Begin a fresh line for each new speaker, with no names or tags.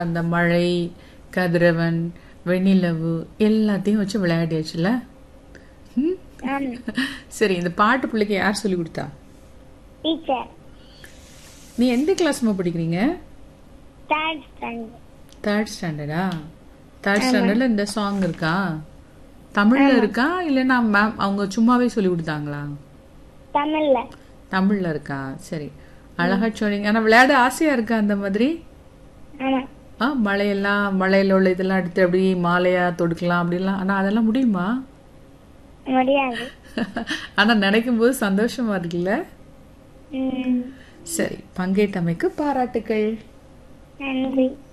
அந்த மழை கதிரவன் வெண்ணிலவு எல்லாத்தையும் வச்சு விளையாடியாச்சுல ம்?
ஆமா
சரி இந்த பாட்டு பிள்ளைக்கு யார் சொல்லி கொடுத்தா
டீச்சர்
நீ எந்த கிளாஸ்மா படிக்கிறீங்க
தேர்ட் ஸ்டாண்டர்ட்
தேர்ட் ஸ்டாண்டர்டா தேர்ட் ஸ்டாண்டர்ட்ல இந்த சாங் இருக்கா தமிழ்ல இருக்கா இல்லைன்னா மேம் அவங்க சும்மாவே சொல்லி கொடுத்தாங்களா
தமிழ்ல
தமிழ்ல இருக்கா சரி அழகா சொன்னீங்க ஆனா விளையாட ஆசையா இருக்கா அந்த மாதிரி
ஆமா
ஆ மழையெல்லாம் மழையில உள்ள இதெல்லாம் எடுத்து அப்படி மாலையா தொடுக்கலாம் அப்படிலாம் ஆனா அதெல்லாம் முடியுமா
முடியாது
ஆனா நினைக்கும் போது சந்தோஷமா இருக்குல்ல
ம்,
சரி பங்கேற்றமைக்கு பாராட்டுக்கள்
நன்றி